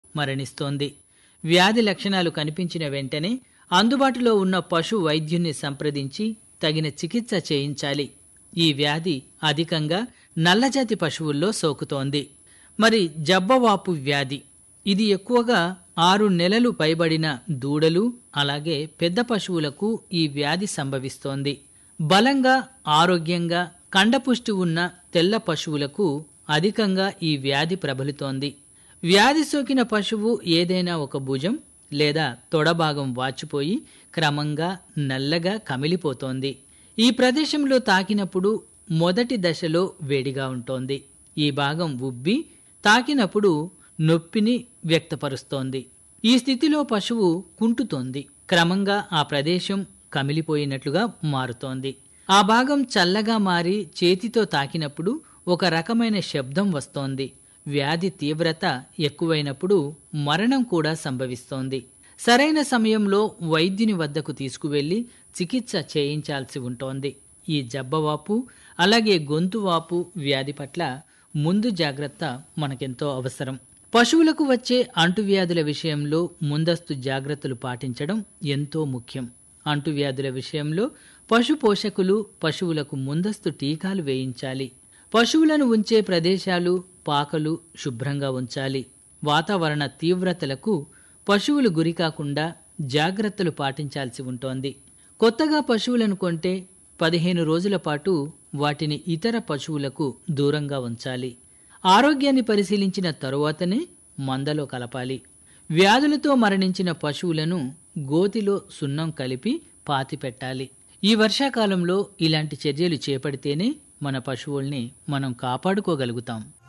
మరణిస్తోంది వ్యాధి లక్షణాలు కనిపించిన వెంటనే అందుబాటులో ఉన్న పశు వైద్యుణ్ణి సంప్రదించి తగిన చికిత్స చేయించాలి ఈ వ్యాధి అధికంగా నల్లజాతి పశువుల్లో సోకుతోంది మరి జబ్బవాపు వ్యాధి ఇది ఎక్కువగా ఆరు నెలలు పైబడిన దూడలు అలాగే పెద్ద పశువులకు ఈ వ్యాధి సంభవిస్తోంది బలంగా ఆరోగ్యంగా కండపుష్టి ఉన్న తెల్ల పశువులకు అధికంగా ఈ వ్యాధి ప్రబలుతోంది వ్యాధి సోకిన పశువు ఏదైనా ఒక భుజం లేదా తొడభాగం వాచిపోయి క్రమంగా నల్లగా కమిలిపోతోంది ఈ ప్రదేశంలో తాకినప్పుడు మొదటి దశలో వేడిగా ఉంటోంది ఈ భాగం ఉబ్బి తాకినప్పుడు నొప్పిని వ్యక్తపరుస్తోంది ఈ స్థితిలో పశువు కుంటుతోంది క్రమంగా ఆ ప్రదేశం కమిలిపోయినట్లుగా మారుతోంది ఆ భాగం చల్లగా మారి చేతితో తాకినప్పుడు ఒక రకమైన శబ్దం వస్తోంది వ్యాధి తీవ్రత ఎక్కువైనప్పుడు మరణం కూడా సంభవిస్తోంది సరైన సమయంలో వైద్యుని వద్దకు తీసుకువెళ్లి చికిత్స చేయించాల్సి ఉంటోంది ఈ జబ్బవాపు అలాగే గొంతువాపు వ్యాధి పట్ల ముందు జాగ్రత్త మనకెంతో అవసరం పశువులకు వచ్చే అంటువ్యాధుల విషయంలో ముందస్తు జాగ్రత్తలు పాటించడం ఎంతో ముఖ్యం అంటువ్యాధుల విషయంలో పశు పోషకులు పశువులకు ముందస్తు టీకాలు వేయించాలి పశువులను ఉంచే ప్రదేశాలు పాకలు శుభ్రంగా ఉంచాలి వాతావరణ తీవ్రతలకు పశువులు గురికాకుండా జాగ్రత్తలు పాటించాల్సి ఉంటోంది కొత్తగా పశువులను కొంటే పదిహేను రోజుల పాటు వాటిని ఇతర పశువులకు దూరంగా ఉంచాలి ఆరోగ్యాన్ని పరిశీలించిన తరువాతనే మందలో కలపాలి వ్యాధులతో మరణించిన పశువులను గోతిలో సున్నం కలిపి పాతిపెట్టాలి ఈ వర్షాకాలంలో ఇలాంటి చర్యలు చేపడితేనే మన పశువుల్ని మనం కాపాడుకోగలుగుతాం